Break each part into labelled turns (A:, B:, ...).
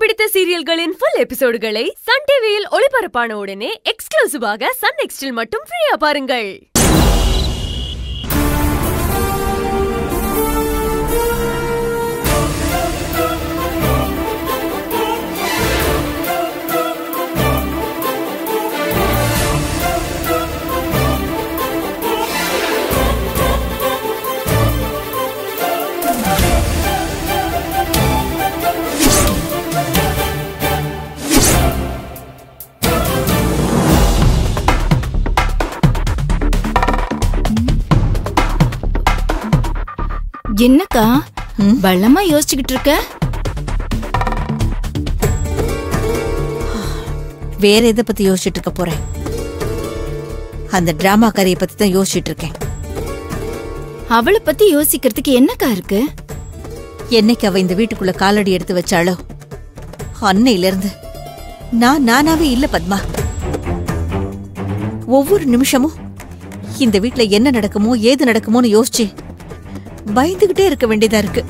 A: பிடித்த சீரியல்களின் full எபிசோடுகளை Sun டிவியில் ஒளிபரப்பான உடனே எக்ஸ்க்ளூசிவாக சன் நெக்ஸ்டில் மட்டும் ஃப்ரீயா பாருங்கள்
B: என்னக்கா பள்ளமா யோசிச்சுக்கிட்டு இருக்க
C: வேற எதை பத்தி யோசிச்சுட்டு இருக்க போறேன் அந்த டிராமா கரையை பத்தி தான் யோசிச்சுட்டு இருக்கேன்
B: அவளை பத்தி யோசிக்கிறதுக்கு என்னக்கா இருக்கு
C: என்னைக்கு அவ இந்த வீட்டுக்குள்ள காலடி எடுத்து வச்சாளோ அன்னையில இருந்து நான் நானாவே இல்ல பத்மா ஒவ்வொரு நிமிஷமும் இந்த வீட்ல என்ன நடக்குமோ ஏது நடக்குமோன்னு யோசிச்சு பயந்துகிட்டே இருக்க வேண்டியதா இருக்கு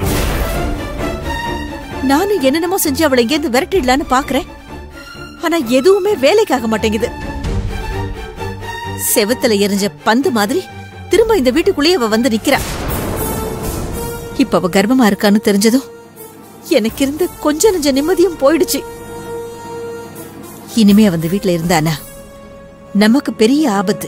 C: நானும் என்னென்னமோ செஞ்சு அவளை இங்கேருந்து விரட்டிடலான்னு பாக்குறேன் ஆனா எதுவுமே வேலைக்காக மாட்டேங்குது செவத்துல எரிஞ்ச பந்து மாதிரி திரும்ப இந்த வீட்டுக்குள்ளேயே அவ வந்து நிக்கிறா இப்ப அவ கர்ப்பமா இருக்கான்னு தெரிஞ்சதும் எனக்கு இருந்த கொஞ்ச நெஞ்ச நிம்மதியும் போயிடுச்சு இனிமே அவ அந்த வீட்ல இருந்தானா நமக்கு பெரிய ஆபத்து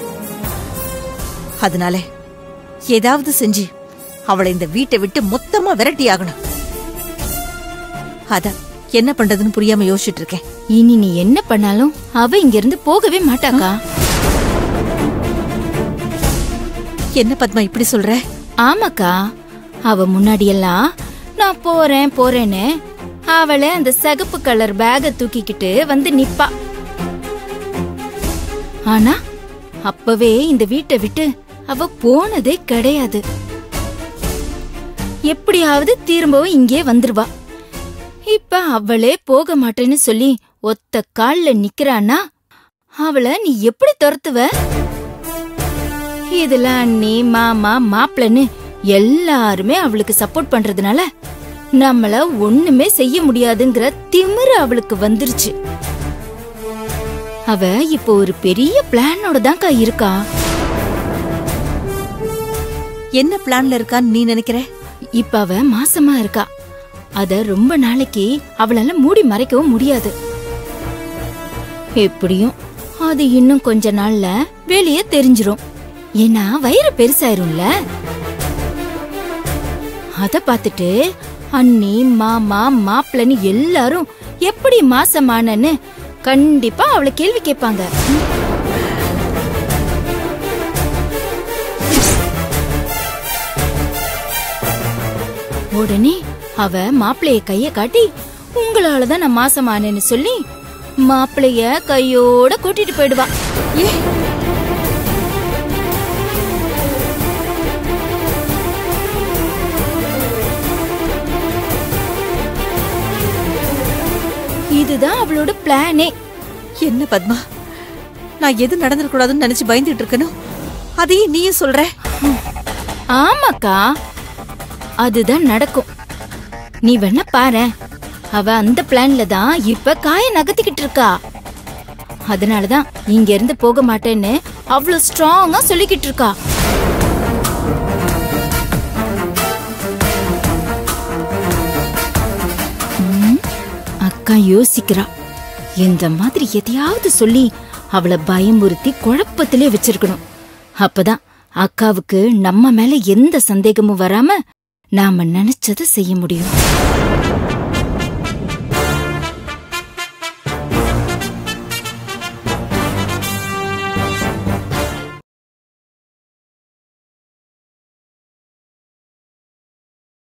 C: அதனால ஏதாவது செஞ்சு அவளை இந்த வீட்டை விட்டு மொத்தமா விரட்டி ஆகணும் அதான் என்ன பண்றதுன்னு புரியாம யோசிச்சுட்டு இருக்கேன்
B: இனி நீ என்ன பண்ணாலும் அவ இங்க இருந்து போகவே மாட்டாக்கா
C: என்ன பத்மா இப்படி சொல்ற
B: ஆமாக்கா அவ முன்னாடியெல்லாம் நான் போறேன் போறேன்னு அவளை அந்த சகப்பு கலர் பேக தூக்கிக்கிட்டு வந்து நிப்பா ஆனா அப்பவே இந்த வீட்டை விட்டு அவ போனதே கிடையாது எப்படியாவது திரும்பவும் இங்கே வந்துருவா இப்ப அவளே போக மாட்டேன்னு சொல்லி ஒத்த கால்ல நிக்கிறான்னா அவளை நீ எப்படி துரத்துவ இதுல அண்ணி மாமா மாப்பிளன்னு எல்லாருமே அவளுக்கு சப்போர்ட் பண்றதுனால நம்மள ஒண்ணுமே செய்ய முடியாதுங்கிற திமிரு அவளுக்கு வந்துருச்சு அவ இப்போ ஒரு பெரிய பிளானோட தான்க்கா இருக்கா
C: என்ன பிளான்ல இருக்கான்னு நீ நினைக்கிற
B: இப்ப அவ மாசமா இருக்கா அத ரொம்ப நாளைக்கு அவளால மூடி மறைக்கவும் முடியாது எப்படியும் அது இன்னும் கொஞ்ச நாள்ல வெளியே தெரிஞ்சிரும் ஏன்னா வயிறு பெருசாயிரும்ல அத பார்த்துட்டு அண்ணி மாமா மாப்பிள்ளன்னு எல்லாரும் எப்படி மாசமானன்னு கண்டிப்பா அவளை கேள்வி கேட்பாங்க உடனே அவ மாப்பிளைய கைய காட்டி உங்களால தான் நான் மாசமானேன்னு சொல்லி மாப்பிளைய கையோட கூட்டிட்டு போயிடுவா இதுதான் அவளோட பிளானே
C: என்ன பத்மா நான் எது நடந்துடக்கூடாதுன்னு நினைச்சு பயந்துட்டு இருக்கணும் அதையும் நீயும் சொல்ற
B: ஆமாக்கா அதுதான் நடக்கும் நீ வேணா பாரு அவ அந்த பிளான்ல தான் இப்ப காய நகர்த்திக்கிட்டு இருக்கா அதனாலதான் இங்க இருந்து போக மாட்டேன்னு அவ்வளவு ஸ்ட்ராங்கா சொல்லிக்கிட்டு இருக்கா ம், அக்கா யோசிக்கிறா இந்த மாதிரி எதையாவது சொல்லி அவளை பயமுறுத்தி குழப்பத்திலே வச்சிருக்கணும் அப்பதான் அக்காவுக்கு நம்ம மேல எந்த சந்தேகமும் வராம நாம நினைச்சதை செய்ய முடியும்